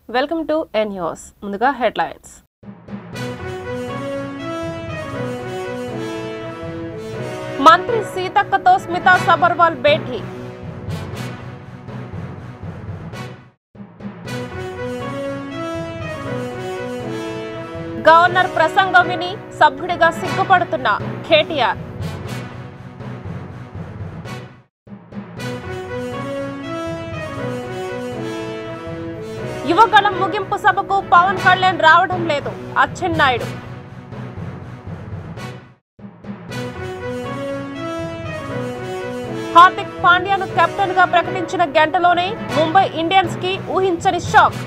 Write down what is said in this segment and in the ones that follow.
welcome to N news ముందుగా headlines మంత్రి సీతక్కతో స్మితా సబర్వాల్ భేటీ గవర్నర్ ప్రసంగం విని సభ్యుడిగా సిగ్గుపడుతున్న కేటీఆర్ యువగళం ముగింపు సభకు పవన్ కళ్యాణ్ రావడం లేదు అచ్చెన్నాయుడు హార్దిక్ పాండ్యాను కెప్టెన్ గా ప్రకటించిన గంటలోనే ముంబై ఇండియన్స్ కి ఊహించని షాక్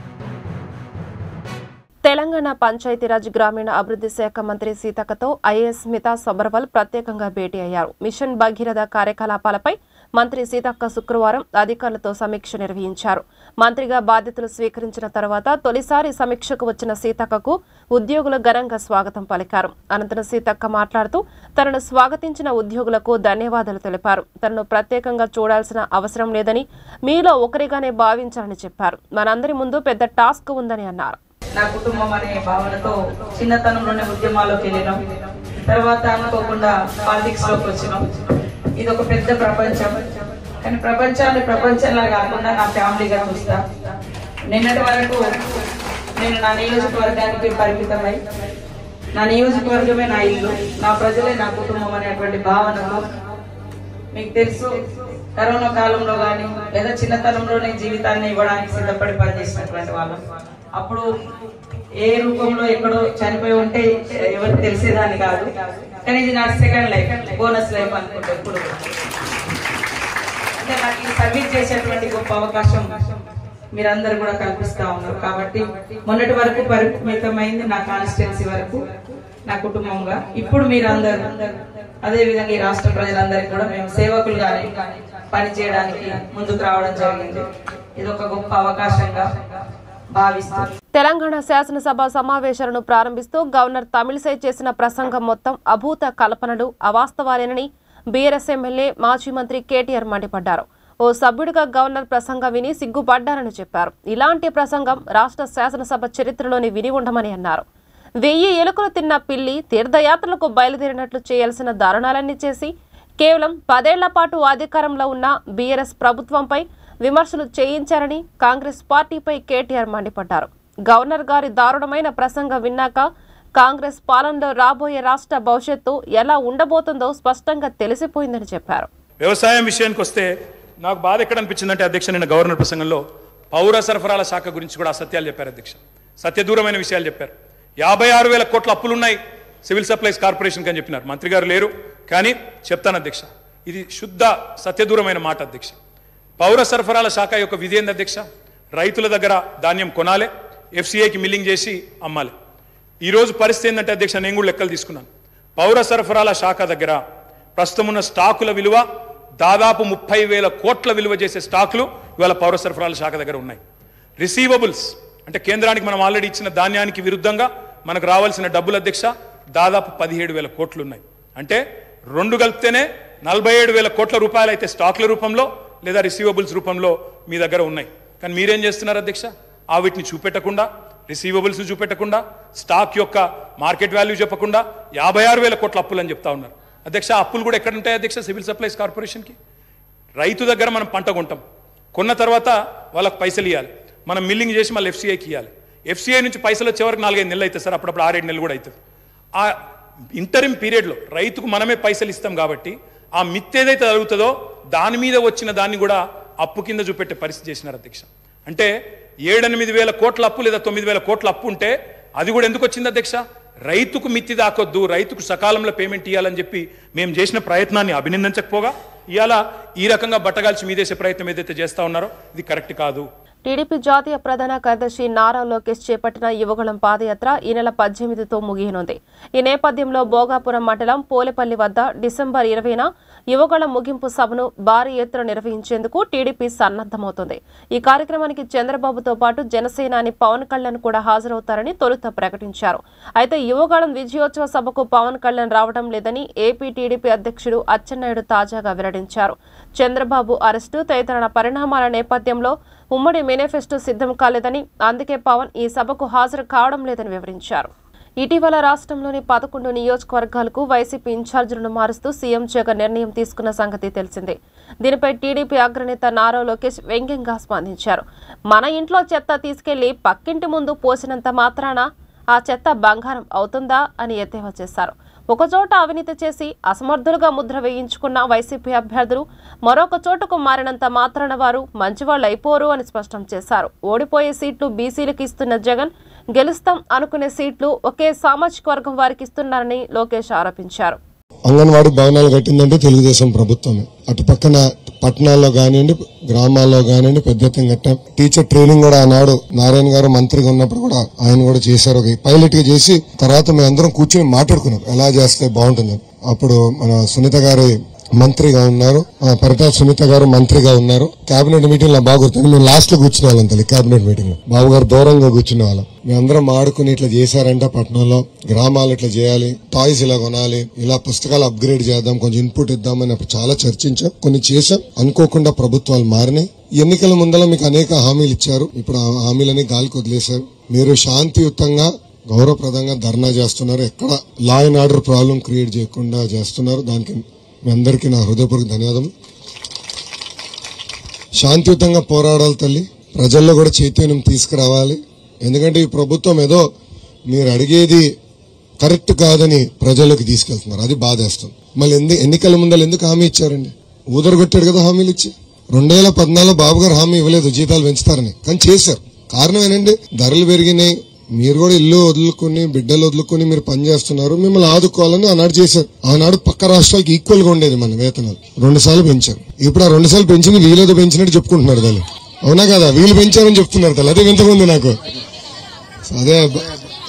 తెలంగాణ పంచాయతీరాజ్ గ్రామీణ అభివృద్ధి శాఖ మంత్రి సీతక్కతో ఐఏఎస్ స్మితా సబర్వాల్ ప్రత్యేకంగా భేటీ అయ్యారు మిషన్ భగీరథ కార్యకలాపాలపై మంత్రి సీతక్క శుక్రవారం అధికారులతో సమీక్ష నిర్వహించారు మంత్రిగా బాధ్యతలు స్వీకరించిన తర్వాత తొలిసారి సమీక్షకు వచ్చిన సీతక్కకు ఉద్యోగులు ఘనంగా స్వాగతం పలికారు అనంతరం సీతక్క మాట్లాడుతూ తనను స్వాగతించిన ఉద్యోగులకు ధన్యవాదాలు తెలిపారు తనను ప్రత్యేకంగా చూడాల్సిన అవసరం లేదని మీలో ఒకరిగానే భావించాలని చెప్పారు మనందరి ముందు పెద్ద టాస్క్ ఉందని అన్నారు నా కుటుంబం అనే భావనతో చిన్నతనంలోనే ఉద్యమాల్లోకి వెళ్ళినాం తర్వాత అనుకోకుండా పాలిటిక్స్ లోకి వచ్చినాం ఇది ఒక పెద్ద ప్రపంచం కానీ ప్రపంచాన్ని ప్రపంచంలా కాకుండా నా ఫ్యామిలీగా చూస్తా నిన్నటి వరకు నేను నా నియోజకవర్గానికి పరిమితమై నా నియోజకవర్గమే నా ఇల్లు నా ప్రజలే నా కుటుంబం అనేటువంటి భావనతో మీకు తెలుసు కరోనా కాలంలో కానీ లేదా చిన్నతనంలోనే జీవితాన్ని ఇవ్వడానికి సిద్ధపడి పనిచేసినటువంటి వాళ్ళం అప్పుడు ఏ రూపంలో ఎక్కడో చనిపోయి ఉంటే ఎవరికి తెలిసేదాన్ని కాదు కానీ ఇది నా సెకండ్ లైఫ్ బోనస్ లైఫ్ అనుకుంటే ఇప్పుడు అంటే నాకు ఈ సర్వీస్ చేసేటువంటి గొప్ప అవకాశం మీరందరూ కూడా కల్పిస్తా ఉన్నారు కాబట్టి మొన్నటి వరకు పరిమితమైంది నా కాన్స్టిట్యున్సీ వరకు నా కుటుంబంగా ఇప్పుడు మీరందరూ అదే విధంగా ఈ రాష్ట్ర ప్రజలందరికీ కూడా మేము సేవకులుగానే పని చేయడానికి ముందుకు రావడం జరిగింది ఇది ఒక గొప్ప అవకాశంగా భావిస్తాను తెలంగాణ శాసనసభ సమావేశాలను ప్రారంభిస్తూ గవర్నర్ తమిళిసై చేసిన ప్రసంగం మొత్తం అభూత కల్పనలు అవాస్తవాలేనని బీఆర్ఎస్ ఎమ్మెల్యే మాజీ మంత్రి కేటీఆర్ మండిపడ్డారు ఓ సభ్యుడిగా గవర్నర్ ప్రసంగం విని సిగ్గుపడ్డారని చెప్పారు ఇలాంటి ప్రసంగం రాష్ట్ర శాసనసభ చరిత్రలోని విని ఉండమని అన్నారు వెయ్యి ఎలుకలు తిన్న పిల్లి తీర్థయాత్రలకు బయలుదేరినట్లు చేయాల్సిన దారుణాలన్నీ చేసి కేవలం పదేళ్ల పాటు అధికారంలో ఉన్న బీఆర్ఎస్ ప్రభుత్వంపై విమర్శలు చేయించారని కాంగ్రెస్ పార్టీపై కేటీఆర్ మండిపడ్డారు గవర్నర్ గారి దారుణమైన ప్రసంగం విన్నాక కాంగ్రెస్ పాలనలో రాబోయే రాష్ట్ర భవిష్యత్తు ఎలా ఉండబోతుందో స్పష్టంగా తెలిసిపోయిందని చెప్పారు వ్యవసాయం విషయానికి వస్తే నాకు బాధ ఎక్కడ అనిపించిందంటే అధ్యక్ష నిన్న గవర్నర్ ప్రసంగంలో పౌర సరఫరాల శాఖ గురించి కూడా అసత్యాలు చెప్పారు అధ్యక్ష సత్యదూరమైన విషయాలు చెప్పారు యాభై ఆరు వేల కోట్ల అప్పులు ఉన్నాయి సివిల్ సప్లైస్ కార్పొరేషన్కి అని చెప్పినారు మంత్రి గారు లేరు కానీ చెప్తాను అధ్యక్ష ఇది శుద్ధ సత్యదూరమైన మాట అధ్యక్ష పౌర సరఫరాల శాఖ యొక్క విధి ఏంది అధ్యక్ష రైతుల దగ్గర ధాన్యం కొనాలి ఎఫ్సీఐకి మిల్లింగ్ చేసి అమ్మాలి ఈరోజు పరిస్థితి ఏంటంటే అధ్యక్ష నేను కూడా లెక్కలు తీసుకున్నాను పౌర సరఫరాల శాఖ దగ్గర ప్రస్తుతం ఉన్న స్టాకుల విలువ దాదాపు ముప్పై వేల కోట్ల విలువ చేసే స్టాకులు ఇవాళ పౌర సరఫరాల శాఖ దగ్గర ఉన్నాయి రిసీవబుల్స్ అంటే కేంద్రానికి మనం ఆల్రెడీ ఇచ్చిన ధాన్యానికి విరుద్ధంగా మనకు రావాల్సిన డబ్బుల అధ్యక్ష దాదాపు పదిహేడు వేల కోట్లు ఉన్నాయి అంటే రెండు కలిపితేనే నలభై ఏడు వేల కోట్ల రూపాయలు అయితే స్టాక్ల రూపంలో లేదా రిసీవబుల్స్ రూపంలో మీ దగ్గర ఉన్నాయి కానీ మీరేం చేస్తున్నారు అధ్యక్ష ఆ వీటిని చూపెట్టకుండా రిసీవబుల్స్ చూపెట్టకుండా స్టాక్ యొక్క మార్కెట్ వాల్యూ చెప్పకుండా యాభై ఆరు వేల కోట్ల అప్పులు అని చెప్తా ఉన్నారు అధ్యక్ష ఆ అప్పులు కూడా ఎక్కడ ఉంటాయి అధ్యక్ష సివిల్ సప్లైస్ కార్పొరేషన్కి రైతు దగ్గర మనం పంట కొంటాం కొన్న తర్వాత వాళ్ళకి పైసలు ఇవ్వాలి మనం మిల్లింగ్ చేసి మళ్ళీ ఎఫ్సీఐకి ఇవ్వాలి ఎఫ్సీఐ నుంచి పైసలు వచ్చే వరకు నాలుగైదు నెలలు అవుతుంది సార్ అప్పుడప్పుడు ఆరేడు నెలలు కూడా అవుతుంది ఆ ఇంటరిమ్ పీరియడ్లో రైతుకు మనమే పైసలు ఇస్తాం కాబట్టి ఆ మిత్ ఏదైతే జరుగుతుందో దాని మీద వచ్చిన దాన్ని కూడా అప్పు కింద చూపెట్టే పరిస్థితి చేసినారు అధ్యక్ష అంటే ఏడెనిమిది వేల కోట్ల అప్పు లేదా తొమ్మిది వేల కోట్ల అప్పు ఉంటే అది కూడా ఎందుకు వచ్చింది అధ్యక్ష రైతుకు మిత్తి దాకొద్దు రైతుకు సకాలంలో పేమెంట్ ఇవ్వాలని చెప్పి మేము చేసిన ప్రయత్నాన్ని అభినందించకపోగా ఇవాళ ఈ రకంగా బట్టగాల్చి మీదేసే ప్రయత్నం ఏదైతే చేస్తా ఉన్నారో ఇది కరెక్ట్ కాదు టీడీపీ జాతీయ ప్రధాన కార్యదర్శి నారా లోకేష్ చేపట్టిన యువగళం పాదయాత్ర ఈ నెల పద్దెనిమిదితో ముగియనుంది ఈ నేపథ్యంలో భోగాపురం మండలం పోలేపల్లి వద్ద డిసెంబర్ ఇరవైన యువగళ ముగింపు సభను భారీ ఎత్తున నిర్వహించేందుకు టీడీపీ సన్నద్దమవుతుంది ఈ కార్యక్రమానికి చంద్రబాబుతో పాటు జనసేనాని పవన్ కళ్యాణ్ కూడా హాజరవుతారని తొలుత ప్రకటించారు అయితే యువగళం విజయోత్సవ సభకు పవన్ కళ్యాణ్ రావడం లేదని ఏపీ టీడీపీ అధ్యక్షుడు అచ్చెన్నాయుడు తాజాగా వెల్లడించారు చంద్రబాబు అరెస్టు తదితర పరిణామాల నేపథ్యంలో ఉమ్మడి మేనిఫెస్టో సిద్ధం కాలేదని అందుకే పవన్ ఈ సభకు హాజరు కావడం లేదని వివరించారు ఇటీవల రాష్ట్రంలోని పదకొండు నియోజకవర్గాలకు వైసీపీ ఇన్ఛార్జీలను మారుస్తూ సీఎం జగన్ నిర్ణయం తీసుకున్న సంగతి తెలిసిందే దీనిపై టీడీపీ అగ్రనేత నారా లోకేష్ వ్యంగ్యంగా స్పందించారు మన ఇంట్లో చెత్త తీసుకెళ్లి పక్కింటి ముందు పోసినంత మాత్రాన ఆ చెత్త బంగారం అవుతుందా అని ఎద్దేవా చేశారు ఒకచోట అవినీతి చేసి అసమర్థులుగా ముద్ర వేయించుకున్న వైసీపీ అభ్యర్థులు మరొక చోటకు మారినంత మాత్రాన వారు మంచివాళ్ళు అయిపోరు అని స్పష్టం చేశారు ఓడిపోయే సీట్లు బీసీలకు ఇస్తున్న జగన్ గెలుస్తాం అనుకునే సీట్లు ఒకే సామాజిక వర్గం వారికి ఇస్తున్నారని లోకేష్ ఆరోపించారు అంగన్వాడీ భవనాలు కట్టిందంటే తెలుగుదేశం ప్రభుత్వమే అటు పక్కన పట్టణాల్లో కానివ్వండి గ్రామాల్లో కానివ్వండి పెద్ద ఎత్తున కట్టాం టీచర్ ట్రైనింగ్ కూడా ఆనాడు నారాయణ గారు మంత్రిగా ఉన్నప్పుడు కూడా ఆయన కూడా చేశారు ఒక పైలట్ గా చేసి తర్వాత మేము అందరం కూర్చొని మాట్లాడుకున్నాం ఎలా చేస్తే బాగుంటుందని అప్పుడు మన సునీత గారి మంత్రిగా ఉన్నారు ఆ, పరిటాల సునీత గారు మంత్రిగా ఉన్నారు కేబినెట్ మీటింగ్ లో బాగా గుర్తుంది మేము లాస్ట్ లో కూర్చునే వాళ్ళం తల్లి కేబినెట్ మీటింగ్ లో బాబు గారు దూరంగా కూర్చునే వాళ్ళం మేమందరం ఆడుకుని ఇట్లా చేశారంట పట్టణంలో గ్రామాలు ఇట్లా చేయాలి టాయ్స్ ఇలా కొనాలి ఇలా పుస్తకాలు అప్గ్రేడ్ చేద్దాం కొంచెం ఇన్పుట్ ఇద్దామని అప్పుడు చాలా చర్చించాం కొన్ని చేశాం అనుకోకుండా ప్రభుత్వాలు మారినాయి ఎన్నికల ముందర మీకు అనేక హామీలు ఇచ్చారు ఇప్పుడు ఆ హామీలని గాలికి వదిలేశారు మీరు శాంతియుతంగా గౌరవప్రదంగా ధర్నా చేస్తున్నారు ఎక్కడ law and order problem create చేయకుండా చేస్తున్నారు దానికి మీ అందరికీ నా హృదయపూర్వక ధన్యవాదం శాంతియుతంగా పోరాడాలి తల్లి ప్రజల్లో కూడా చైతన్యం తీసుకురావాలి ఎందుకంటే ఈ ప్రభుత్వం ఏదో మీరు అడిగేది కరెక్ట్ కాదని ప్రజల్లోకి తీసుకెళ్తున్నారు అది బాధేస్తుంది మళ్ళీ ఎందు ఎన్నికల ముందర ఎందుకు హామీ ఇచ్చారండి ఊదరగొట్టాడు కదా హామీలు ఇచ్చి రెండు వేల పద్నాలుగు బాబు గారు హామీ ఇవ్వలేదు జీతాలు పెంచుతారని కానీ చేశారు కారణం ఏంటంటే ధరలు పెరిగినాయి మీరు కూడా ఇల్లు వదులుకుని బిడ్డలు వదులుకుని మీరు పని చేస్తున్నారు మిమ్మల్ని ఆదుకోవాలని ఆనాడు చేశారు ఆనాడు పక్క రాష్ట్రాలకి ఈక్వల్ గా ఉండేది మన వేతనాలు రెండు సార్లు పెంచారు ఇప్పుడు ఆ రెండు సార్లు పెంచింది వీలేదో పెంచినట్టు చెప్పుకుంటున్నారు దాన్ని అవునా కదా వీళ్ళు పెంచారని చెప్తున్నారు తల్లి అదే వింతకుంది నాకు సో అదే బ-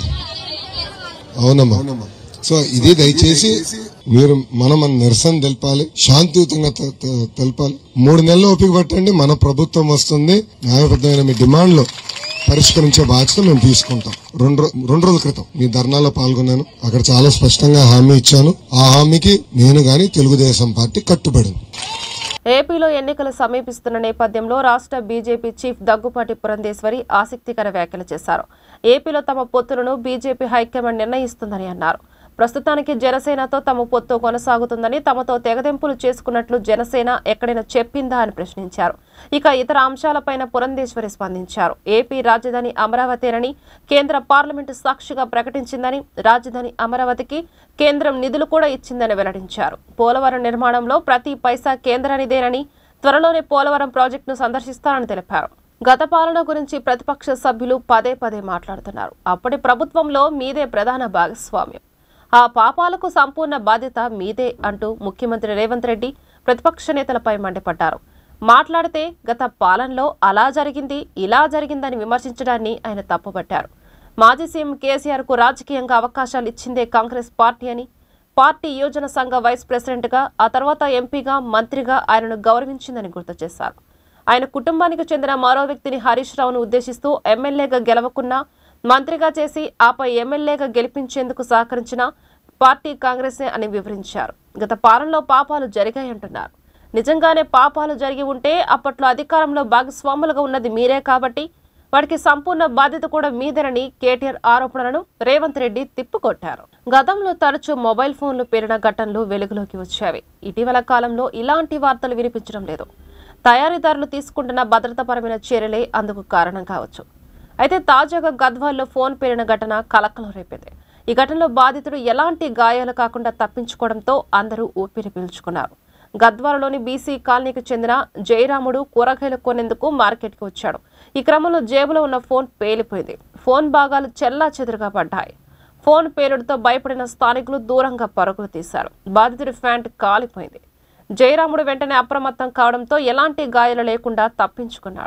అవునమ్మా సో ఇది దయచేసి మీరు మనం మన నిరసన తెలపాలి శాంతియుతంగా తె- తె- తెలపాలి మూడు నెలలు ఓపిక పట్టండి మన ప్రభుత్వం వస్తుంది న్యాయబద్ధమైన మీ డిమాండ్లు పరిష్కరించే బాధ్యత మేము తీసుకుంటాం రెండు రో- రెండు రోజుల క్రితం మీ ధర్నాలో పాల్గొన్నాను అక్కడ చాలా స్పష్టంగా హామీ ఇచ్చాను ఆ హామీకి నేను గాని తెలుగుదేశం పార్టీ కట్టుబడింది ఏపీలో ఎన్నికలు సమీపిస్తున్న నేపథ్యంలో రాష్ట్ర బీజేపీ చీఫ్ దగ్గుపాటి పురంధేశ్వరి ఆసక్తికర వ్యాఖ్యలు చేశారు ఏపీలో తమ పొత్తులను బీజేపీ హైకమాండ్ నిర్ణయిస్తుందని అన్నారు ప్రస్తుతానికి జనసేనతో తమ పొత్తు కొనసాగుతుందని తమతో తెగదెంపులు చేసుకున్నట్లు జనసేన ఎక్కడైనా చెప్పిందా అని ప్రశ్నించారు ఇక ఇతర అంశాలపైన పురంధేశ్వరి స్పందించారు ఏపీ రాజధాని అమరావతేనని కేంద్ర పార్లమెంటు సాక్షిగా ప్రకటించిందని రాజధాని అమరావతికి కేంద్రం నిధులు కూడా ఇచ్చిందని వెల్లడించారు పోలవరం నిర్మాణంలో ప్రతి పైసా కేంద్రానిదేనని త్వరలోనే పోలవరం ప్రాజెక్టును సందర్శిస్తారని తెలిపారు గత పాలన గురించి ప్రతిపక్ష సభ్యులు పదే పదే మాట్లాడుతున్నారు అప్పటి ప్రభుత్వంలో మీదే ప్రధాన భాగస్వామ్యం ఆ పాపాలకు సంపూర్ణ బాధ్యత మీదే అంటూ ముఖ్యమంత్రి రేవంత్ రెడ్డి ప్రతిపక్ష నేతలపై మండిపడ్డారు మాట్లాడితే గత పాలనలో అలా జరిగింది ఇలా జరిగిందని విమర్శించడాన్ని ఆయన తప్పుపట్టారు మాజీ సీఎం కేసీఆర్ కు రాజకీయంగా అవకాశాలు ఇచ్చిందే కాంగ్రెస్ పార్టీ అని పార్టీ యోజన సంఘ వైస్ ప్రెసిడెంట్గా ఆ తర్వాత ఎంపీగా మంత్రిగా ఆయనను గౌరవించిందని గుర్తు చేశారు ఆయన కుటుంబానికి చెందిన మరో వ్యక్తిని హరీష్ రావును ఉద్దేశిస్తూ ఎమ్మెల్యేగా గెలవకున్నా మంత్రిగా చేసి ఆపై ఎమ్మెల్యేగా గెలిపించేందుకు సహకరించిన పార్టీ కాంగ్రెసే అని వివరించారు గత పాలనలో పాపాలు జరిగాయంటున్నారు నిజంగానే పాపాలు జరిగి ఉంటే అప్పట్లో అధికారంలో భాగస్వాములుగా ఉన్నది మీరే కాబట్టి వాటికి సంపూర్ణ బాధ్యత కూడా మీదేనని కేటీఆర్ ఆరోపణలను రేవంత్ రెడ్డి తిప్పికొట్టారు గతంలో తరచూ మొబైల్ ఫోన్లు పేరిన ఘటనలు వెలుగులోకి వచ్చేవి ఇటీవల కాలంలో ఇలాంటి వార్తలు వినిపించడం లేదు తయారీదారులు తీసుకుంటున్న భద్రతాపరమైన చర్యలే అందుకు కారణం కావచ్చు అయితే తాజాగా గద్వాల్లో ఫోన్ పేరిన ఘటన కలకలం రేపింది ఈ ఘటనలో బాధితుడు ఎలాంటి గాయాలు కాకుండా తప్పించుకోవడంతో అందరూ ఊపిరి పీల్చుకున్నారు గద్వాలలోని బీసీ కాలనీకి చెందిన జయరాముడు కూరగాయలు కొనేందుకు మార్కెట్కి వచ్చాడు ఈ క్రమంలో జేబులో ఉన్న ఫోన్ పేలిపోయింది ఫోన్ భాగాలు చెల్లా చెదురుగా పడ్డాయి ఫోన్ పేలుడుతో భయపడిన స్థానికులు దూరంగా పరుగులు తీశారు బాధితుడి ఫ్యాంట్ కాలిపోయింది జయరాముడు వెంటనే అప్రమత్తం కావడంతో ఎలాంటి గాయాలు లేకుండా తప్పించుకున్నాడు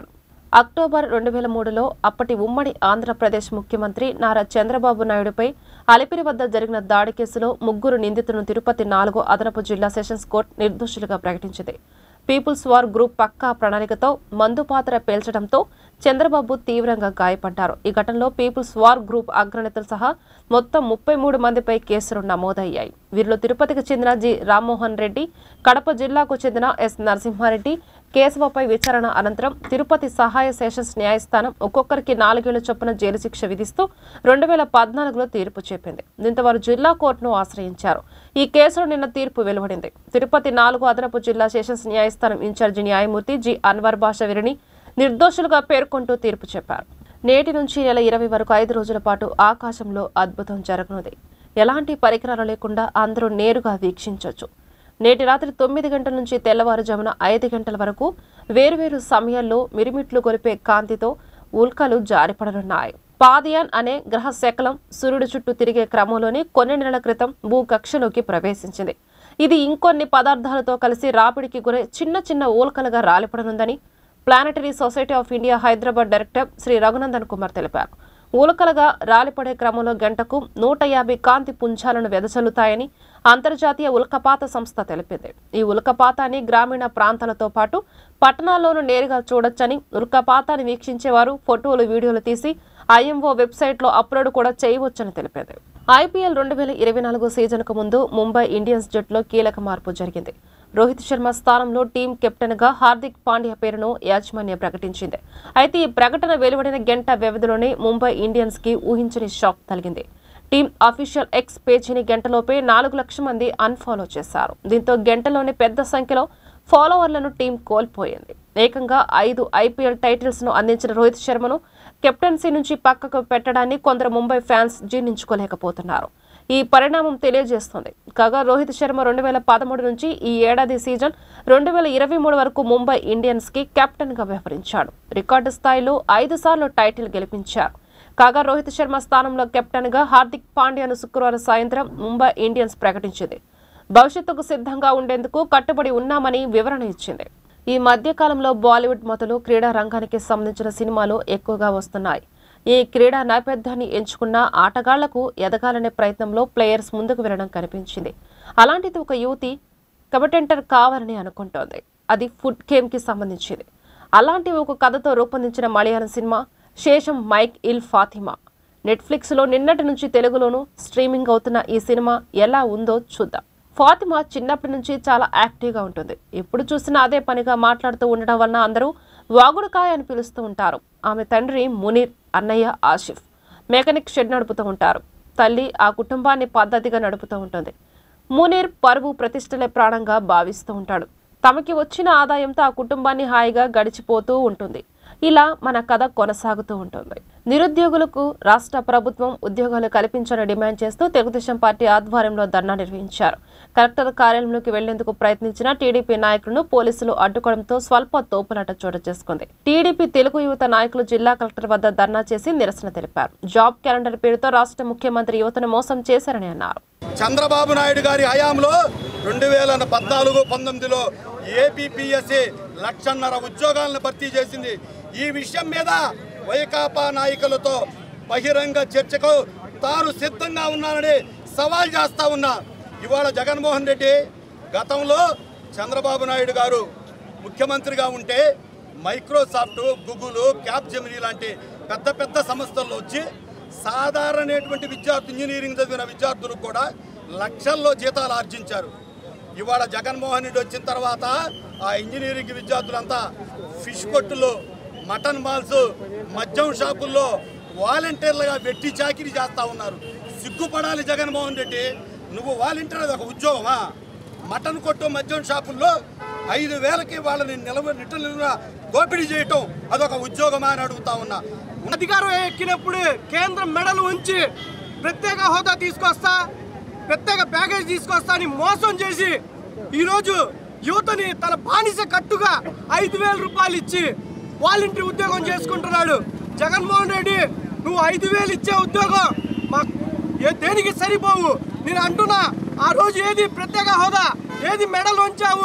అక్టోబర్ రెండు వేల మూడులో అప్పటి ఉమ్మడి ఆంధ్రప్రదేశ్ ముఖ్యమంత్రి నారా చంద్రబాబు నాయుడుపై అలిపిరి వద్ద జరిగిన దాడి కేసులో ముగ్గురు నిందితులను తిరుపతి నాలుగో అదనపు జిల్లా సెషన్స్ కోర్టు నిర్దోషులుగా ప్రకటించింది పీపుల్స్ వార్ గ్రూప్ పక్కా ప్రణాళికతో మందు పాత్ర పేల్చడంతో చంద్రబాబు తీవ్రంగా గాయపడ్డారు ఈ ఘటనలో పీపుల్స్ వార్ గ్రూప్ అగ్రనేతలు సహా మొత్తం ముప్పై మూడు మందిపై కేసులు నమోదయ్యాయి వీరిలో తిరుపతికి చెందిన జి రామ్మోహన్ రెడ్డి కడప జిల్లాకు చెందిన ఎస్ నరసింహారెడ్డి కేశవపై విచారణ అనంతరం తిరుపతి సహాయ సెషన్స్ న్యాయస్థానం ఒక్కొక్కరికి నాలుగేళ్ల చొప్పున జైలు శిక్ష విధిస్తూ రెండు వేల పద్నాలుగులో తీర్పు చెప్పింది దీంతో వారు జిల్లా కోర్టును ఆశ్రయించారు ఈ కేసులో నిన్న తీర్పు వెలువడింది తిరుపతి నాలుగు అదనపు జిల్లా సెషన్స్ న్యాయస్థానం ఇన్ఛార్జి న్యాయమూర్తి జి అన్వర్ బాషా వీరిని నిర్దోషులుగా పేర్కొంటూ తీర్పు చెప్పారు నేటి నుంచి నెల ఇరవై వరకు ఐదు రోజుల పాటు ఆకాశంలో అద్భుతం జరగనుంది ఎలాంటి పరికరాలు లేకుండా అందరూ నేరుగా వీక్షించవచ్చు నేటి రాత్రి తొమ్మిది గంటల నుంచి తెల్లవారుజామున ఐదు గంటల వరకు వేరువేరు సమయాల్లో మిరిమిట్లు గొలిపే కాంతితో ఉల్కలు జారిపడనున్నాయి పాదియాన్ అనే గ్రహ శకలం సూర్యుడి చుట్టూ తిరిగే క్రమంలోనే కొన్ని నెలల క్రితం భూకక్షలోకి ప్రవేశించింది ఇది ఇంకొన్ని పదార్థాలతో కలిసి రాపిడికి గురై చిన్న చిన్న ఊల్కలుగా రాలిపడనుందని planetary society of India Hyderabad director Shri Raghunandan Kumar తెలిపారు ఊలకలుగా రాలిపడే క్రమంలో గంటకు నూట యాభై కాంతి పుంజాలను వెదజల్లుతాయని అంతర్జాతీయ ఉల్కపాత సంస్థ తెలిపింది ఈ ఉల్కపాతాన్ని గ్రామీణ ప్రాంతాలతో పాటు పట్టణాల్లోనూ నేరుగా చూడొచ్చని ఉల్కపాతాన్ని వీక్షించేవారు ఫోటోలు వీడియోలు తీసి ఐఎంఓ వెబ్సైట్లో అప్లోడ్ కూడా చేయవచ్చని తెలిపింది ఐపీఎల్ రెండు వేల ఇరవై నాలుగు సీజన్కు ముందు ముంబై ఇండియన్స్ జట్టులో కీలక మార్పు జరిగింది రోహిత్ శర్మ స్థానంలో టీం కెప్టెన్ గా హార్దిక్ పాండ్యా పేరును యాజమాన్యం ప్రకటించింది అయితే ఈ ప్రకటన వెలువడిన గంట వ్యవధిలోనే ముంబై ఇండియన్స్ కి ఊహించని షాక్ తగిలింది టీం అఫీషియల్ ఎక్స్ పేజీని గంటలోపే నాలుగు లక్షల మంది అన్ఫాలో చేశారు దీంతో గంటలోనే పెద్ద సంఖ్యలో ఫాలోవర్లను టీం కోల్పోయింది ఏకంగా ఐదు ఐపీఎల్ టైటిల్స్ ను అందించిన రోహిత్ శర్మను కెప్టెన్సీ నుంచి పక్కకు పెట్టడాన్ని కొందరు ముంబై ఫ్యాన్స్ జీర్ణించుకోలేకపోతున్నారు ఈ పరిణామం తెలియజేస్తోంది కాగా రోహిత్ శర్మ రెండు వేల పదమూడు నుంచి ఈ ఏడాది సీజన్ రెండు వేల ఇరవై మూడు వరకు ముంబై ఇండియన్స్ కి కెప్టెన్ గా వ్యవహరించాడు రికార్డు స్థాయిలో ఐదు సార్లు టైటిల్ గెలిపించారు కాగా రోహిత్ శర్మ స్థానంలో కెప్టెన్ గా హార్దిక్ పాండ్యాను శుక్రవారం సాయంత్రం ముంబై ఇండియన్స్ ప్రకటించింది భవిష్యత్తుకు సిద్ధంగా ఉండేందుకు కట్టుబడి ఉన్నామని వివరణ ఇచ్చింది ఈ మధ్య కాలంలో బాలీవుడ్ మొదలు క్రీడా రంగానికి సంబంధించిన సినిమాలు ఎక్కువగా వస్తున్నాయి ఈ క్రీడా నేపథ్యాన్ని ఎంచుకున్న ఆటగాళ్లకు ఎదగాలనే ప్రయత్నంలో ప్లేయర్స్ ముందుకు వెళ్ళడం కనిపించింది అలాంటిది ఒక యువతి కబటెంటర్ కావాలని అనుకుంటోంది అది ఫుడ్ గేమ్ కి సంబంధించింది అలాంటి ఒక కథతో రూపొందించిన మలయాళం సినిమా శేషం మైక్ ఇల్ ఫాతిమా నెట్ఫ్లిక్స్లో నిన్నటి నుంచి తెలుగులోనూ స్ట్రీమింగ్ అవుతున్న ఈ సినిమా ఎలా ఉందో చూద్దాం ఫాతిమా చిన్నప్పటి నుంచి చాలా యాక్టివ్గా ఉంటుంది ఎప్పుడు చూసినా అదే పనిగా మాట్లాడుతూ ఉండడం వలన అందరూ వాగుడుకాయ అని పిలుస్తూ ఉంటారు ఆమె తండ్రి మునీర్ అన్నయ్య ఆసిఫ్ మెకానిక్ షెడ్ నడుపుతూ ఉంటారు తల్లి ఆ కుటుంబాన్ని పద్ధతిగా నడుపుతూ ఉంటుంది మునీర్ పరువు ప్రతిష్టలే ప్రాణంగా భావిస్తూ ఉంటాడు తమకి వచ్చిన ఆదాయంతో ఆ కుటుంబాన్ని హాయిగా గడిచిపోతూ ఉంటుంది ఇలా మన కథ కొనసాగుతూ ఉంటుంది నిరుద్యోగులకు రాష్ట్ర ప్రభుత్వం ఉద్యోగాలు కల్పించాలని డిమాండ్ చేస్తూ తెలుగుదేశం పార్టీ ఆధ్వర్యంలో ధర్నా నిర్వహించారు కలెక్టర్ కార్యాలయంలోకి వెళ్లేందుకు ప్రయత్నించిన టీడీపీ నాయకులను పోలీసులు అడ్డుకోవడంతో స్వల్ప తోపులాట చోటు చేసుకుంది టీడీపీ తెలుగు యువత నాయకులు జిల్లా కలెక్టర్ వద్ద ధర్నా చేసి నిరసన తెలిపారు జాబ్ క్యాలెండర్ పేరుతో రాష్ట్ర ముఖ్యమంత్రి యువతను మోసం చేశారని అన్నారు చంద్రబాబు నాయుడు గారి హయాంలో రెండు వేల పద్నాలుగు పంతొమ్మిదిలో ఏపీపీఎస్సీ లక్షన్నర ఉద్యోగాలను భర్తీ చేసింది ఈ విషయం మీద వైకాపా నాయకులతో బహిరంగ చర్చకు తాను సిద్ధంగా ఉన్నానని సవాల్ చేస్తా ఉన్నా ఇవాళ జగన్మోహన్ రెడ్డి గతంలో చంద్రబాబు నాయుడు గారు ముఖ్యమంత్రిగా ఉంటే మైక్రోసాఫ్ట్ గూగుల్ క్యాప్ జెమినీ లాంటి పెద్ద పెద్ద సంస్థల్లో వచ్చి సాధారణటువంటి విద్యార్థి ఇంజనీరింగ్ చదివిన విద్యార్థులు కూడా లక్షల్లో జీతాలు ఆర్జించారు ఇవాళ జగన్మోహన్ రెడ్డి వచ్చిన తర్వాత ఆ ఇంజనీరింగ్ విద్యార్థులంతా ఫిష్ కొట్టులు మటన్ మాల్స్ మద్యం షాపుల్లో వాలంటీర్లుగా వెట్టి చాకిరీ చేస్తా ఉన్నారు సిగ్గుపడాలి జగన్మోహన్ రెడ్డి నువ్వు వాలంటీర్ అది ఒక ఉద్యోగమా మటన్ కొట్టు మద్యం షాపుల్లో ఐదు వేలకి వాళ్ళని నిలవ నిట్ట దోపిడీ చేయటం అదొక ఉద్యోగమా అని అడుగుతా ఉన్నా అధికారం ఎక్కినప్పుడు కేంద్రం మెడలు ఉంచి ప్రత్యేక హోదా తీసుకొస్తా ప్రత్యేక ప్యాకేజ్ తీసుకొస్తా అని మోసం చేసి ఈరోజు యువతని తన బానిస కట్టుగా ఐదు వేల రూపాయలు ఇచ్చి వాలంటీర్ ఉద్యోగం చేసుకుంటున్నాడు జగన్మోహన్ రెడ్డి నువ్వు ఐదు వేలు ఇచ్చే ఉద్యోగం మా ఏ దేనికి సరిపోవు నేను అంటున్నా ఆ రోజు ఏది ప్రత్యేక హోదా ఏది మెడలు ఉంచావు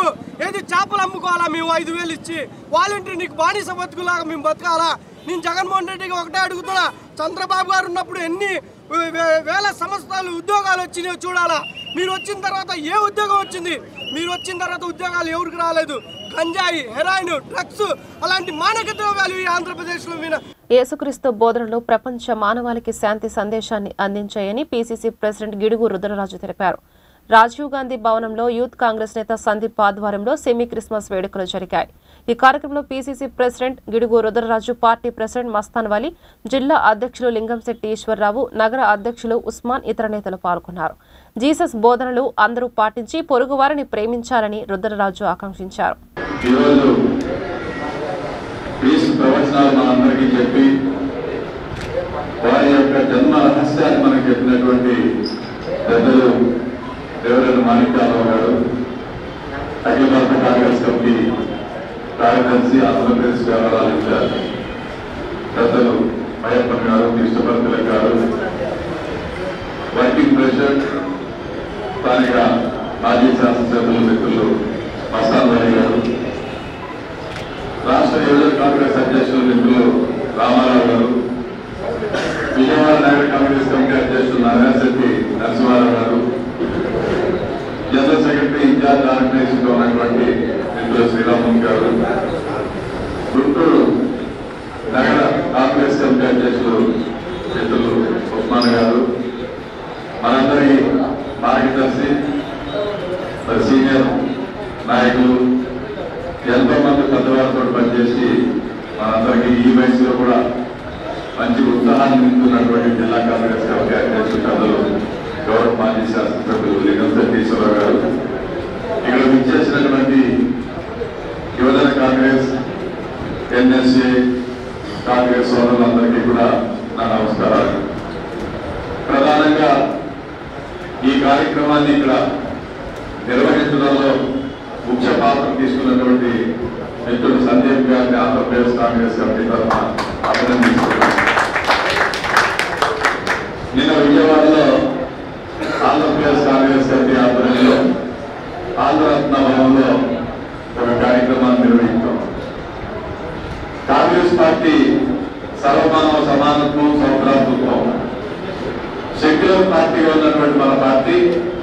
ఏది చేపలు అమ్ముకోవాలా మేము ఐదు వేలు ఇచ్చి వాలంటీర్ నీకు బానిస బతుకులాగా మేము బతకాలా నేను జగన్మోహన్ రెడ్డికి ఒకటే అడుగుతున్నా చంద్రబాబు గారు ఉన్నప్పుడు ఎన్ని వే- వే- వేల సంవత్సరాలు ఉద్యోగాలు వచ్చినాయో చూడాలా మీరు వచ్చిన తర్వాత ఏ ఉద్యోగం వచ్చింది మీరు వచ్చిన తర్వాత ఉద్యోగాలు ఎవరికి రాలేదు గంజాయి హెరాయిన్ డ్రగ్స్ అలాంటి మానక ద్రవ్యాలు ఈ ఆంధ్రప్రదేశ్లో మీద యేసుక్రీస్తు బోధనలు ప్రపంచ మానవాళికి శాంతి సందేశాన్ని అందించాయని పీసీసీ ప్రెసిడెంట్ గిడుగు రుద్రరాజు తెలిపారు రాజీవ్ గాంధీ భవనంలో యూత్ కాంగ్రెస్ నేత సందీప్ ఆధ్వర్యంలో సెమీ క్రిస్మస్ వేడుకలు జరిగాయి ఈ కార్యక్రమంలో PCC president Gidugu Rudraraju party president Mastan Vali జిల్లా అధ్యక్షులు లింగంశెట్టి ఈశ్వరరావు నగర అధ్యక్షులు ఉస్మాన్ ఇతర నేతలు పాల్గొన్నారు జీసస్ బోధనలు అందరూ పాటించి పొరుగువారిని ప్రేమించాలని రుద్రరాజు ఆకాంక్షించారు ఈరోజు క్రీస్తు ప్రవచనాలు మనందరికీ చెప్పి వారి యొక్క జన్మ రహస్యాన్ని మనకు చెప్పినటువంటి పెద్దలు దేవరేంద్ర మాణిక్యాలరావు గారు అఖిల భారత కాంగ్రెస్ కమిటీ కార్యదర్శి ఆంధ్రప్రదేశ్ వ్యవహారాల ఇన్ఛార్జ్ పెద్దలు మయప్పన్ గారు కృష్ణపర్తిల గారు వర్కింగ్ ప్రెసిడెంట్ స్థానిక మాజీ శాసనసభ్యుల మిత్రులు మస్తాన్ రాయ్ గారు రాష్ట్ర యువజన కాంగ్రెస్ అధ్యక్షులు మిత్రులు రామారావు గారు విజయవాడ నగర కాంగ్రెస్ కమిటీ అధ్యక్షులు నారాయణశెట్టి నరసింహారావు గారు జనరల్ సెక్రటరీ ఇన్ఛార్జ్ ఆర్గనైజేషన్ లో ఉన్నటువంటి మిత్రులు శ్రీరామన్ గారు గుంటూరు నగర కాంగ్రెస్ కమిటీ అధ్యక్షులు మిత్రులు ఉస్మాన్ గారు మనందరి మార్గదర్శి మరి సీనియర్ నాయకులు ఎంతో మంది పెద్దవారితో పనిచేసి మనందరికీ ఈ వయసులో కూడా మంచి ఉత్సాహాన్ని నింపుతున్నటువంటి జిల్లా కాంగ్రెస్ కమిటీ అధ్యక్షులు పెద్దలు గౌరవ మాజీ శాసనసభ్యులు లింగంశెట్టి ఈశ్వరరావు గారు ఇక్కడ విచ్చేసినటువంటి యువజన కాంగ్రెస్ ఎన్ఎస్ఏ కాంగ్రెస్ సోదరులందరికీ కూడా నా నమస్కారాలు ప్రధానంగా ఈ కార్యక్రమాన్ని ఇక్కడ నిర్వహించడంలో ముఖ్య పాత్ర తీసుకున్నటువంటి మిత్రుడు సందీప్ గారిని ఆంధ్రప్రదేశ్ కాంగ్రెస్ కమిటీ తరఫున అభినందిస్తున్నాను నిన్న విజయవాడలో ఆంధ్రప్రదేశ్ కాంగ్రెస్ కమిటీ ఆధ్వర్యంలో ఆంధ్రరత్న భవనంలో ఒక కార్యక్రమాన్ని నిర్వహించాం కాంగ్రెస్ పార్టీ సర్వమానవ సమానత్వం సౌభ్రాతృత్వం సెక్యులర్ పార్టీగా ఉన్నటువంటి మన పార్టీ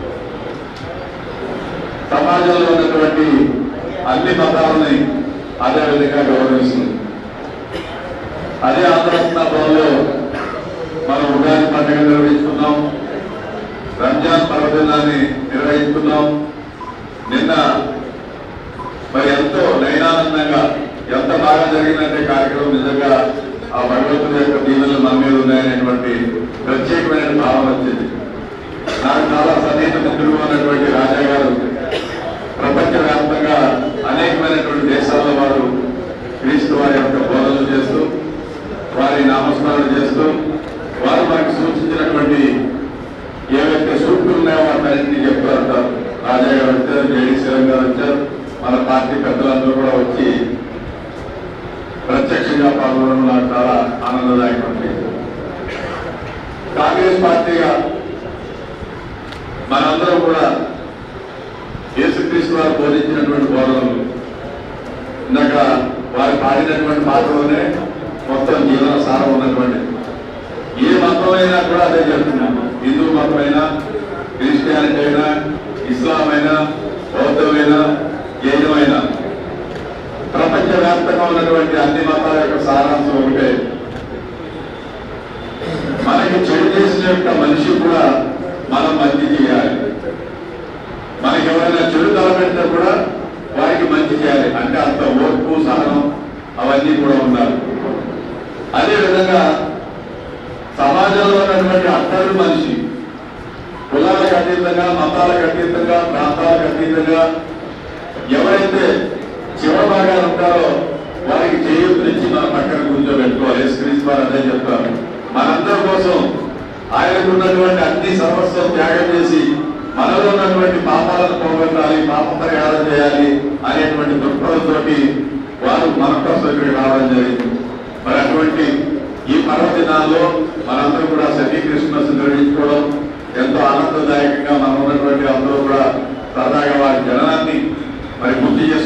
సమాజంలో ఉన్నటువంటి అన్ని మతాలని అదే విధంగా గౌరవిస్తుంది అదే ఆంధ్రరత్న భవన్లో మనం ఉగాది పండుగ నిర్వహిస్తున్నాం రంజాన్ పర్వదినాన్ని నిర్వహిస్తున్నాం నిన్న మరి ఎంతో నయనానందంగా ఎంత బాగా జరిగిందంటే కార్యక్రమం నిజంగా ఆ భగవంతుడి యొక్క దీవెనలు మన మీద ఉన్నాయనేటువంటి ప్రత్యేకమైన భావన వచ్చింది నాకు చాలా సన్నిహిత మిత్రులు ఉన్నటువంటి రాజా గారు ప్రపంచవ్యాప్తంగా అనేకమైనటువంటి దేశాల్లో వారు క్రీస్తు వారి యొక్క బోధనలు చేస్తూ వారి నామస్మరణ చేస్తూ వారు మనకు సూచించినటువంటి ఏవైతే సూక్తులు ఉన్నాయో వాటిని చెప్తూ ఉంటారు రాజా గారు వచ్చారు జేడి శివం గారు వచ్చారు మన పార్టీ పెద్దలందరూ కూడా వచ్చి ప్రత్యక్షంగా పాల్గొనడం నాకు చాలా ఆనందదాయకమైంది కాంగ్రెస్ పార్టీగా మనందరం కూడా యేసుక్రీస్తు వారు బోధించినటువంటి బోధనలు ఇందాక వారు పాడినటువంటి పాటలోనే మొత్తం జీవన సారం ఉన్నటువంటి ఏ మతమైనా కూడా అదే చెప్తున్నాము హిందూ మతమైనా క్రిస్టియానిటీ అయినా ఇస్లాం అయినా బౌద్ధమైనా జైనమైనా ప్రపంచవ్యాప్తంగా ఉన్నటువంటి అన్ని మతాల యొక్క సారాంశం ఒకటే మనకి చెడు చేసిన యొక్క మనిషి కూడా మనం మంచి చేయాలి మనకి ఎవరైనా చెడు తలపెడితే కూడా వారికి మంచి చేయాలి అంటే అంత ఓర్పు సహనం అవన్నీ కూడా ఉండాలి అదే విధంగా సమాజంలో ఉన్నటువంటి అట్టడు మనిషి కులాలకు అతీతంగా మతాలకు అతీతంగా ప్రాంతాలకు అతీతంగా ఎవరైతే చివరి భాగాలు ఉంటారో వారికి చేయూతనిచ్చి మన పక్కన కూర్చోబెట్టుకోవాలి స్క్రీన్ వారు అదే చెప్తారు మనందరి కోసం ఆయనకు ఉన్నటువంటి అన్ని సర్వస్వం త్యాగం చేసి మనలో ఉన్నటువంటి పాపాలను పోగొట్టాలి పాప పరిహారం చేయాలి అనేటువంటి దృక్పథంతో వారు మన కోసం ఇక్కడికి రావడం జరిగింది మరి అటువంటి ఈ పర్వదినాల్లో మనందరూ కూడా సెమీ క్రిస్మస్ నిర్వహించుకోవడం ఎంతో ఆనందదాయకంగా మనం ఉన్నటువంటి అందరూ కూడా సరదాగా వారి జననాన్ని మరి గుర్తు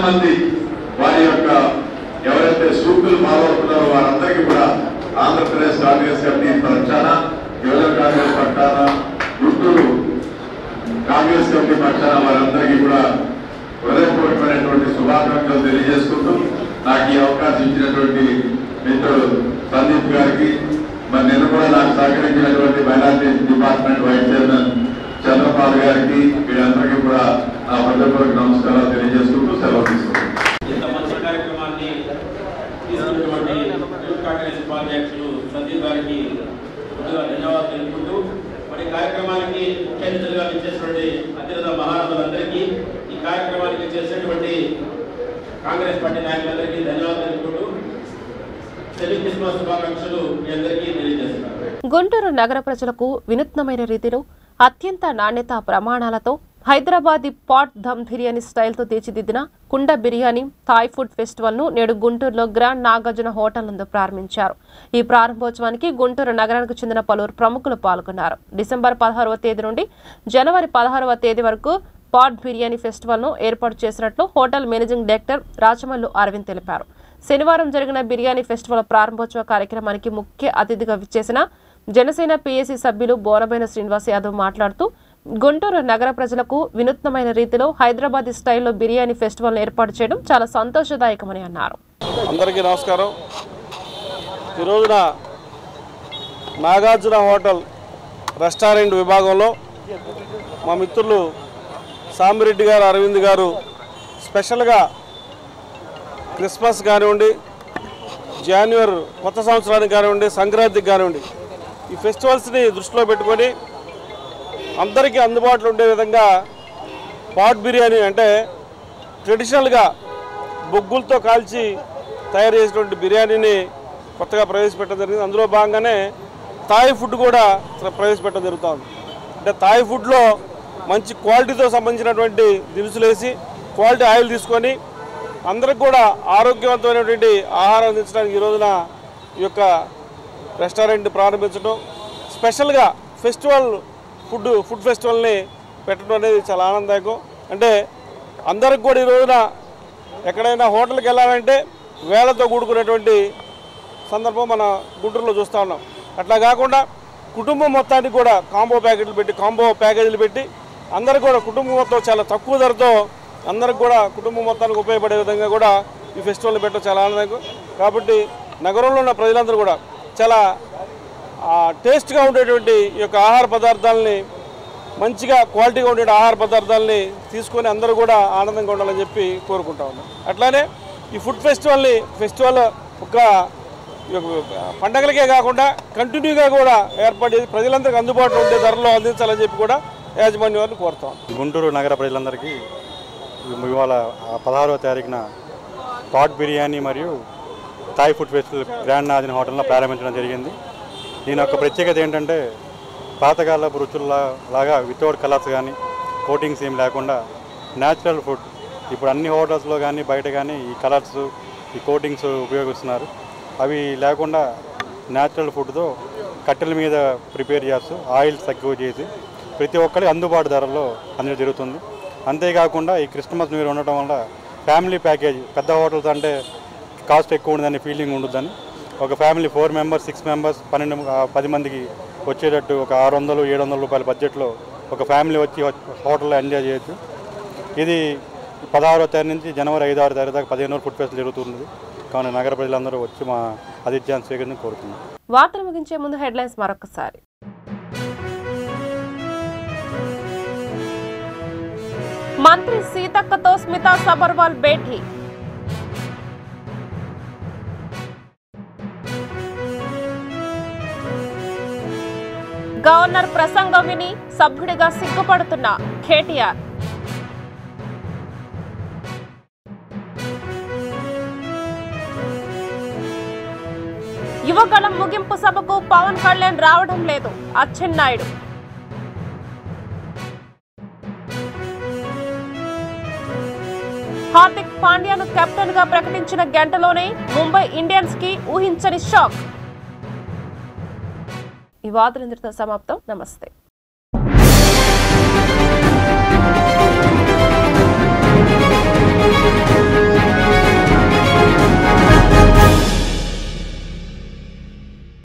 మంది వారి యొక్క ఎవరైతే సూకులు పాల్గొంటున్నారో వారందరికీ కూడా ఆంధ్రప్రదేశ్ కాంగ్రెస్ కమిటీ పక్షాన యువజన కాంగ్రెస్ పక్షాన గుంటూరు కాంగ్రెస్ కమిటీ పక్షాన వారందరికీ కూడా హృదయపూర్వకమైనటువంటి శుభాకాంక్షలు తెలియజేసుకుంటూ నాకు ఈ అవకాశం ఇచ్చినటువంటి మిత్రుడు సందీప్ గారికి మరి నిన్న కూడా నాకు సహకరించినటువంటి minority department vice chairman Chandrapal గారికి వీళ్ళందరికీ కూడా నా హృదయపూర్వక నమస్కారాలు తెలియజేసుకుంటూ సెలవు తీసుకుంటాను ఇంత మంచి కార్యక్రమాన్ని తీసుకున్నటువంటి యూత్ కాంగ్రెస్ ఉపాధ్యక్షులు సందీప్ గారికి ముందుగా ధన్యవాదాలు తెలుపుకుంటూ మరి ఈ కార్యక్రమానికి ముఖ్య అతిథులుగా విచ్చేసినటువంటి అతిరథ మహారాజులందరికీ ఈ కార్యక్రమానికి చేసినటువంటి కాంగ్రెస్ పార్టీ నాయకులందరికీ ధన్యవాదాలు తెలుపుకుంటూ తెలుగు క్రిస్మస్ శుభాకాంక్షలు మీ అందరికీ తెలియజేస్తున్నాను గుంటూరు నగర ప్రజలకు వినూత్నమైన రీతిలో అత్యంత నాణ్యత ప్రమాణాలతో హైదరాబాదీ పాట్ ధమ్ బిర్యానీ స్టైల్తో తీర్చిదిద్దిన కుండ బిర్యానీ థాయ్ ఫుడ్ ఫెస్టివల్ ను నేడు గుంటూరులో గ్రాండ్ నాగార్జున హోటల్ నందు ప్రారంభించారు ఈ ప్రారంభోత్సవానికి గుంటూరు నగరానికి చెందిన పలువురు ప్రముఖులు పాల్గొన్నారు డిసెంబర్ పదహారవ తేదీ నుండి జనవరి పదహారవ తేదీ వరకు పాట్ బిర్యానీ ఫెస్టివల్ ను ఏర్పాటు చేసినట్లు hotel managing director Rachamallu Aravind తెలిపారు శనివారం జరిగిన బిర్యానీ ఫెస్టివల్ ప్రారంభోత్సవ కార్యక్రమానికి ముఖ్య అతిథిగా విచ్చేసిన జనసేన పీఏసీ సభ్యులు బోనబైన శ్రీనివాస్ యాదవ్ మాట్లాడుతూ గుంటూరు నగర ప్రజలకు వినూత్నమైన రీతిలో హైదరాబాద్ స్టైల్లో బిర్యానీ ఫెస్టివల్ ఏర్పాటు చేయడం చాలా సంతోషదాయకమని అన్నారు అందరికీ నమస్కారం ఈ రోజున నాగార్జున హోటల్ రెస్టారెంట్ విభాగంలో మా మిత్రులు సామిరెడ్డి గారు అరవింద్ గారు స్పెషల్గా క్రిస్మస్ కానివ్వండి జాన్యువరి కొత్త సంవత్సరానికి కానివ్వండి సంక్రాంతికి కానివ్వండి ఈ ఫెస్టివల్స్ని దృష్టిలో పెట్టుకొని అందరికీ అందుబాటులో ఉండే విధంగా పాట్ బిర్యానీ అంటే ట్రెడిషనల్గా బొగ్గులతో కాల్చి తయారు చేసినటువంటి బిర్యానీని కొత్తగా ప్రవేశపెట్టడం జరిగింది అందులో భాగంగానే థాయ్ ఫుడ్ కూడా ప్ర- ప్రవేశపెట్టడం జరుగుతుంది అంటే థాయ్ ఫుడ్లో మంచి క్వాలిటీతో సంబంధించినటువంటి దినుసులు వేసి క్వాలిటీ ఆయిల్ తీసుకొని అందరికి కూడా ఆరోగ్యవంతమైనటువంటి ఆహారం అందించడానికి ఈ రోజున ఈ యొక్క రెస్టారెంట్ ప్రారంభించడం స్పెషల్గా ఫెస్టివల్ ఫుడ్ ఫుడ్ ఫెస్టివల్ని పెట్టడం అనేది చాలా ఆనందదాయకం అంటే అందరికి కూడా ఈ రోజున ఎక్కడైనా హోటల్కి వెళ్ళాలంటే వేలతో కూడుకునేటువంటి సందర్భం మన గుంటూరులో చూస్తూ ఉన్నాం అట్లా కాకుండా కుటుంబం మొత్తానికి కూడా కాంబో ప్యాకెట్లు పెట్టి కాంబో ప్యాకేజీలు పెట్టి అందరికి కూడా కుటుంబం మొత్తం చాలా తక్కువ ధరతో అందరికి కూడా కుటుంబం మొత్తానికి ఉపయోగపడే విధంగా కూడా ఈ ఫెస్టివల్ని పెట్టడం చాలా ఆనందం కాబట్టి నగరంలో ఉన్న ప్రజలందరూ కూడా చాలా ఆ, టేస్ట్గా ఉండేటువంటి ఈ యొక్క ఆహార పదార్థాలని మంచిగా క్వాలిటీగా ఉండే ఆహార పదార్థాలని తీసుకొని అందరూ కూడా ఆనందంగా ఉండాలని చెప్పి కోరుకుంటా ఉన్నాం అట్లానే ఈ ఫుడ్ ఫెస్టివల్ని ఫెస్టివల్ ఒక ఈ యొక్క పండగలకే కాకుండా కంటిన్యూగా కూడా ఏర్పాటు చేసి ప్రజలందరికీ అందుబాటులో ఉండే ధరలో అందించాలని చెప్పి కూడా యాజమాన్యం వారిని కోరుతాం గుంటూరు నగర ప్రజలందరికీ ఇవాళ పదహారవ తారీఖున పాట్ బిర్యానీ మరియు థాయ్ ఫుడ్ ఫెస్టివల్ గ్రాండ్ నాదిన్ హోటల్లో ప్రారంభించడం జరిగింది దీని యొక్క ప్రత్యేకత ఏంటంటే పాతకాలపు రుచుల్లా లాగా వితౌట్ కలర్స్ కానీ కోటింగ్స్ ఏం లేకుండా న్యాచురల్ ఫుడ్ ఇప్పుడు అన్ని హోటల్స్లో కానీ బయట కానీ ఈ కలర్స్ ఈ కోటింగ్స్ ఉపయోగిస్తున్నారు అవి లేకుండా న్యాచురల్ ఫుడ్తో కట్టెల మీద ప్రిపేర్ చేస్తూ ఆయిల్స్ తక్కువ చేసి ప్రతి ఒక్కరికి అందుబాటు ధరల్లో అందడం జరుగుతుంది అంతేకాకుండా ఈ క్రిస్మస్ న్యూ ఇయర్ ఉండటం వల్ల ఫ్యామిలీ ప్యాకేజ్ పెద్ద హోటల్స్ అంటే కాస్ట్ ఎక్కువ ఉండదని ఫీలింగ్ ఉండదని ఒక family four members six members పన్నెండు ఆ, పది మందికి వచ్చేటట్టు ఒక ఆరు వందలు ఏడు వందల రూపాయల బడ్జెట్లో ఒక ఫ్యామిలీ వచ్చి హోటల్లో ఎంజాయ్ చేయొచ్చు ఇది పదహారో తారీఖు నుంచి జనవరి ఐదు ఆరు తారీఖు దాకా పదిహేను రోజులు ఫుడ్ ఫెస్టివల్ జరుగుతుంది కావున నగర ప్రజలందరూ వచ్చి మా ఆతిథ్యాన్ని స్వీకరించి కోరుతున్నాం వార్తలు ముగించే ముందు హెడ్లైన్స్ మరొకసారి మంత్రి సీతక్కతో స్మితా సబర్వాల్ భేటీ గవర్నర్ ప్రసంగం విని సభ్యుడిగా సిగ్గుపడుతున్న కేటీఆర్ యువగళం ముగింపు సభకు పవన్ కళ్యాణ్ రావడం లేదు అచ్చెన్నాయుడు హార్దిక్ పాండ్యాను కెప్టెన్ గా ప్రకటించిన గంటలోనే ముంబై ఇండియన్స్ కి ఊహించని షాక్ ఈ వార్తలు ఇంతటితో సమాప్తం నమస్తే